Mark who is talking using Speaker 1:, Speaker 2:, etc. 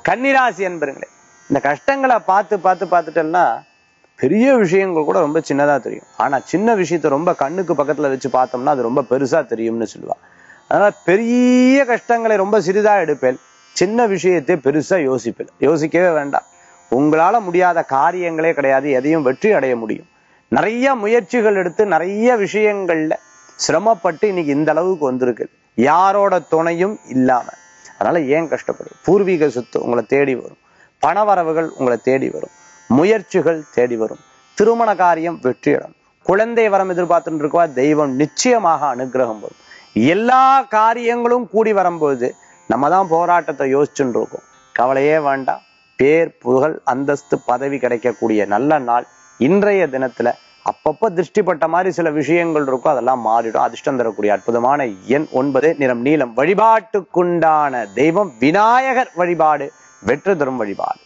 Speaker 1: கன்னிராசி என்பருங்களே இந்த கஷ்டங்களை பார்த்து பார்த்து பார்த்துட்டோம்னா பெரிய விஷயங்கள் கூட ரொம்ப சின்னதா தெரியும் ஆனா சின்ன விஷயத்தை ரொம்ப கண்ணுக்கு பக்கத்துல வச்சு பார்த்தோம்னா அது ரொம்ப பெருசா தெரியும்னு சொல்லுவா அதனால பெரிய கஷ்டங்களை ரொம்ப சிறிதா எடுப்பேன் சின்ன விஷயத்தை பெருசா யோசிப்பேன் யோசிக்கவே வேண்டாம் உங்களால முடியாத காரியங்களே கிடையாது எதையும் வெற்றி அடைய முடியும் நிறைய முயற்சிகள் எடுத்து நிறைய விஷயங்கள்ல சிரமப்பட்டு இன்னைக்கு இந்த அளவுக்கு வந்திருக்கு யாரோட துணையும் இல்லாம அதனால ஏன் கஷ்டப்படும் பூர்வீக சொத்து உங்களை தேடி வரும் பணவரவுகள் உங்களை தேடி வரும் முயற்சிகள் தேடி வரும் திருமண காரியம் வெற்றியிடும் குழந்தை வரம் எதிர்பார்த்துட்டு இருக்கவா தெய்வம் நிச்சயமாக அனுகிரகம் வரும் எல்லா காரியங்களும் கூடி வரும்போது நம்ம தான் போராட்டத்தை யோசிச்சுட்டு இருக்கோம் கவலையே வேண்டாம் பேர் புகழ் அந்தஸ்து பதவி கிடைக்கக்கூடிய நல்ல நாள் இன்றைய தினத்துல அப்பப்ப திருஷ்டிப்பட்ட மாதிரி சில விஷயங்கள் இருக்கும் அதெல்லாம் மாறிடும் அதிர்ஷ்டம் தரக்கூடிய அற்புதமான எண் ஒன்பது நிறம் நீளம் வழிபாட்டுக்குண்டான தெய்வம் விநாயகர் வழிபாடு வெற்றி தரும் வழிபாடு